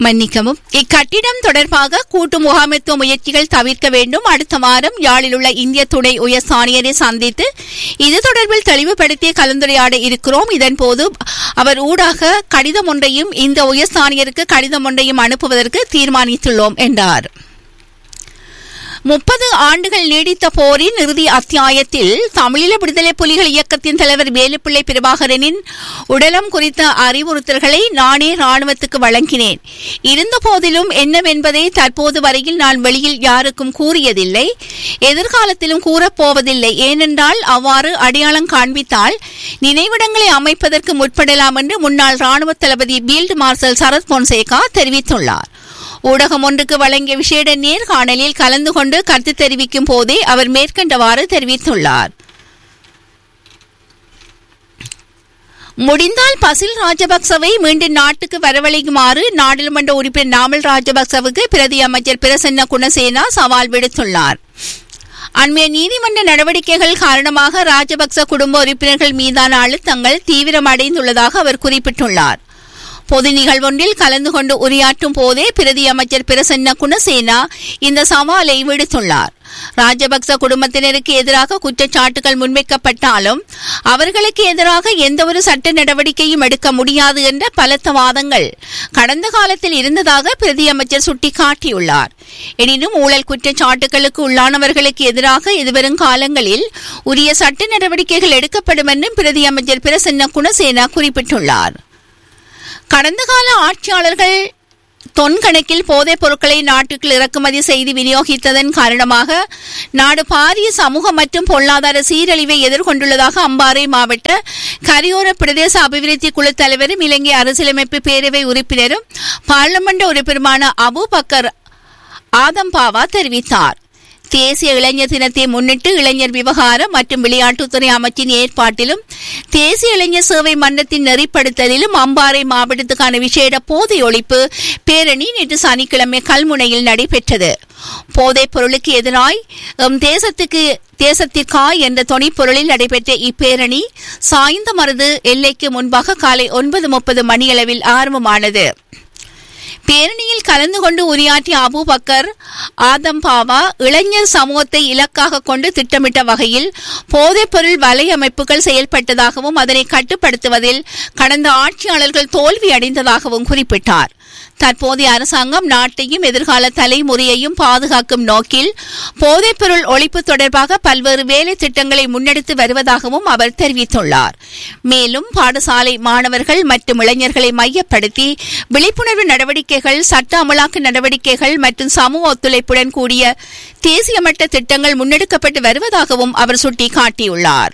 மன்னிக்கவும் இக்கட்டிடம் தொடர்பாக கூட்டு முகாமைத்துவ முயற்சிகள் தவிர்க்க வேண்டும் அடுத்த வாரம் யாழில் உள்ள இந்திய துணை உயர் சாணியரை சந்தித்து இது தொடர்பில் தெளிவுபடுத்தி கலந்துரையாட இருக்கிறோம் இதன்போது அவர் ஊடாக கடிதம் ஒன்றையும் இந்த உயர் சாணியருக்கு கடிதம் ஒன்றையும் அனுப்புவதற்கு தீர்மானித்துள்ளோம் என்றார் முப்பது ஆண்டுகள் நீடித்த போரின் இறுதி அத்தியாயத்தில் தமிழீழ விடுதலை புலிகள் இயக்கத்தின் தலைவர் வேலுப்பிள்ளை பிரபாகரனின் உடலம் குறித்த அறிவுறுத்தல்களை நானே ராணுவத்துக்கு வழங்கினேன் இருந்த போதிலும் என்னவென்பதை தற்போது வரையில் நான் வெளியில் யாருக்கும் கூறியதில்லை எதிர்காலத்திலும் கூறப்போவதில்லை ஏனென்றால் அவ்வாறு அடையாளம் காண்பித்தால் நினைவிடங்களை அமைப்பதற்கு முற்படலாம் என்று முன்னாள் ராணுவ தளபதி பீல்டு மார்ஷல் சரத் பொன்சேகா தெரிவித்துள்ளார் ஊடகம் ஒன்றுக்கு வழங்கிய விசேட நேர்காணலில் கலந்து கொண்டு கருத்து தெரிவிக்கும் போதே அவர் மேற்கண்டவாறு தெரிவித்துள்ளார் முடிந்தால் பசில் ராஜபக்சவை மீண்டும் நாட்டுக்கு வரவழைக்குமாறு நாடாளுமன்ற உறுப்பினர் நாமல் ராஜபக்சவுக்கு பிரதி அமைச்சர் பிரசன்ன குணசேனா சவால் விடுத்துள்ளார் அண்மைய நீதிமன்ற நடவடிக்கைகள் காரணமாக ராஜபக்ச குடும்ப உறுப்பினர்கள் மீதான அழுத்தங்கள் தீவிரமடைந்துள்ளதாக அவர் குறிப்பிட்டுள்ளார் பொது நிகழ்வொன்றில் கலந்து கொண்டு உரையாற்றும் போதே பிரதி அமைச்சர் பிரசன்ன குணசேனா இந்த சவாலை விடுத்துள்ளார் ராஜபக்ச குடும்பத்தினருக்கு எதிராக குற்றச்சாட்டுகள் முன்வைக்கப்பட்டாலும் அவர்களுக்கு எதிராக எந்தவொரு சட்ட நடவடிக்கையும் எடுக்க முடியாது என்ற பலத்த வாதங்கள் கடந்த காலத்தில் இருந்ததாக பிரதி அமைச்சர் சுட்டிக்காட்டியுள்ளார் எனினும் ஊழல் குற்றச்சாட்டுகளுக்கு உள்ளானவர்களுக்கு எதிராக எதிர்வரும் காலங்களில் உரிய சட்ட நடவடிக்கைகள் எடுக்கப்படும் என்றும் பிரதி அமைச்சர் பிரசன்ன குணசேனா குறிப்பிட்டுள்ளார் கடந்த கால ஆட்சியாளர்கள் தொன் கணக்கில் போதைப் பொருட்களை நாட்டுக்குள் இறக்குமதி செய்து விநியோகித்ததன் காரணமாக நாடு பாரிய சமூக மற்றும் பொருளாதார சீரழிவை எதிர்கொண்டுள்ளதாக அம்பாறை மாவட்ட கரையோர பிரதேச அபிவிருத்தி குழு தலைவரும் இலங்கை அரசியலமைப்பு பேரவை உறுப்பினரும் பாராளுமன்ற உறுப்பினருமான அபு பக்கர் ஆதம்பாவா தெரிவித்தார் தேசிய இளைஞர் தினத்தை முன்னிட்டு இளைஞர் விவகாரம் மற்றும் விளையாட்டுத்துறை அமைச்சின் ஏற்பாட்டிலும் தேசிய இளைஞர் சேவை மன்றத்தின் நெறிப்படுத்தலிலும் அம்பாறை மாவட்டத்துக்கான விசேட போதை ஒழிப்பு பேரணி நேற்று சனிக்கிழமை கல்முனையில் நடைபெற்றது போதைப் பொருளுக்கு எதிராய் எம் தேசத்துக்கு தேசத்திற்காய் என்ற துணைப்பொருளில் நடைபெற்ற இப்பேரணி சாய்ந்த மருது எல்லைக்கு முன்பாக காலை ஒன்பது முப்பது மணியளவில் ஆரம்பமானது பேரணியில் கலந்து கொண்டு உரையாற்றிய அபுபக்கர் ஆதம்பாவா இளைஞர் சமூகத்தை இலக்காக கொண்டு திட்டமிட்ட வகையில் போதைப்பொருள் வலையமைப்புகள் செயல்பட்டதாகவும் அதனை கட்டுப்படுத்துவதில் கடந்த ஆட்சியாளர்கள் தோல்வி அடைந்ததாகவும் குறிப்பிட்டார் தற்போதைய அரசாங்கம் நாட்டையும் எதிர்கால தலைமுறையையும் பாதுகாக்கும் நோக்கில் போதைப்பொருள் ஒழிப்பு தொடர்பாக பல்வேறு வேலை திட்டங்களை முன்னெடுத்து வருவதாகவும் அவர் தெரிவித்துள்ளார் மேலும் பாடசாலை மாணவர்கள் மற்றும் இளைஞர்களை மையப்படுத்தி விழிப்புணர்வு நடவடிக்கைகள் சட்ட அமலாக்க நடவடிக்கைகள் மற்றும் சமூக ஒத்துழைப்புடன் கூடிய தேசிய மட்ட திட்டங்கள் முன்னெடுக்கப்பட்டு வருவதாகவும் அவர் சுட்டிக்காட்டியுள்ளார்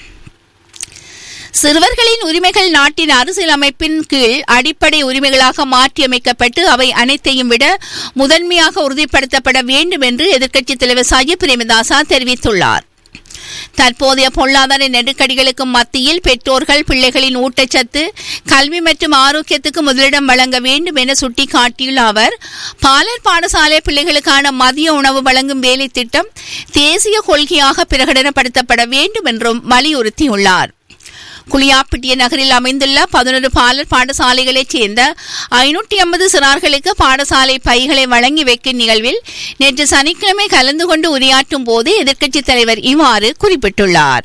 சிறுவர்களின் உரிமைகள் நாட்டின் அரசியலமைப்பின் கீழ் அடிப்படை உரிமைகளாக மாற்றியமைக்கப்பட்டு அவை அனைத்தையும் விட முதன்மையாக உறுதிப்படுத்தப்பட வேண்டும் என்று எதிர்க்கட்சித் தலைவர் சஜித் பிரேமதாசா தெரிவித்துள்ளார் தற்போதைய பொருளாதார நெருக்கடிகளுக்கு மத்தியில் பெற்றோர்கள் பிள்ளைகளின் ஊட்டச்சத்து கல்வி மற்றும் ஆரோக்கியத்துக்கு முதலிடம் வழங்க வேண்டும் என சுட்டிக்காட்டியுள்ள அவர் பாலர் பாடசாலை பிள்ளைகளுக்கான மதிய உணவு வழங்கும் வேலை திட்டம் தேசிய கொள்கையாக பிரகடனப்படுத்தப்பட வேண்டும் என்றும் வலியுறுத்தியுள்ளார் குளியாப்பிட்டிய நகரில் அமைந்துள்ள பதினொரு பாலர் பாடசாலைகளைச் சேர்ந்த ஐநூற்றி ஐம்பது சிறார்களுக்கு பாடசாலை பைகளை வழங்கி வைக்கும் நிகழ்வில் நேற்று சனிக்கிழமை கலந்து கொண்டு உரையாற்றும் போது எதிர்க்கட்சித் தலைவர் இவ்வாறு குறிப்பிட்டுள்ளார்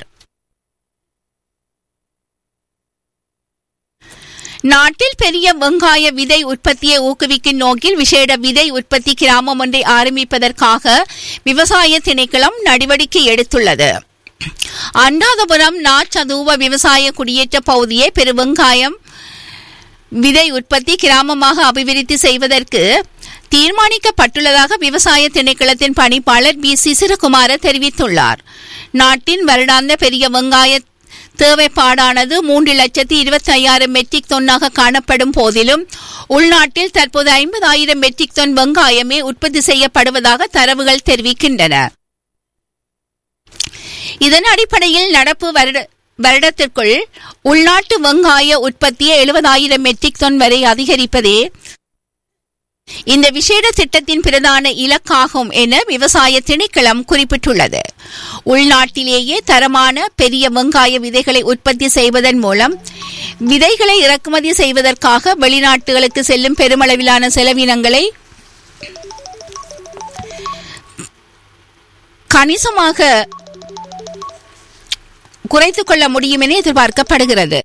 நாட்டில் பெரிய வெங்காய விதை உற்பத்தியை ஊக்குவிக்கும் நோக்கில் விசேட விதை உற்பத்தி கிராமம் ஒன்றை ஆரம்பிப்பதற்காக விவசாய திணைக்களம் நடவடிக்கை எடுத்துள்ளது அண்டாதபுரம் நாச்சதூவ விவசாய குடியேற்ற பகுதியை பெரு வெங்காயம் விதை உற்பத்தி கிராமமாக அபிவிருத்தி செய்வதற்கு தீர்மானிக்கப்பட்டுள்ளதாக விவசாய திணைக்களத்தின் பணிப்பாளர் பி சிசிரகுமார தெரிவித்துள்ளார் நாட்டின் வருடாந்த பெரிய வெங்காய தேவைப்பாடானது மூன்று லட்சத்தி இருபத்தி ஐயாயிரம் மெட்ரிக் தொன்னாக காணப்படும் போதிலும் உள்நாட்டில் தற்போது ஐம்பதாயிரம் மெட்ரிக் தொன் வெங்காயமே உற்பத்தி செய்யப்படுவதாக தரவுகள் தெரிவிக்கின்றன இதன் அடிப்படையில் நடப்பு வருட வருடத்திற்குள் உள்நாட்டு வெங்காய உற்பத்தியை எழுபதாயிரம் மெட்ரிக் டன் வரை அதிகரிப்பதே இந்த விசேட திட்டத்தின் பிரதான இலக்காகும் என விவசாய திணைக்களம் குறிப்பிட்டுள்ளது உள்நாட்டிலேயே தரமான பெரிய வெங்காய விதைகளை உற்பத்தி செய்வதன் மூலம் விதைகளை இறக்குமதி செய்வதற்காக வெளிநாட்டுகளுக்கு செல்லும் பெருமளவிலான செலவினங்களை கணிசமாக குறைத்துக் கொள்ள முடியும் என எதிர்பார்க்கப்படுகிறது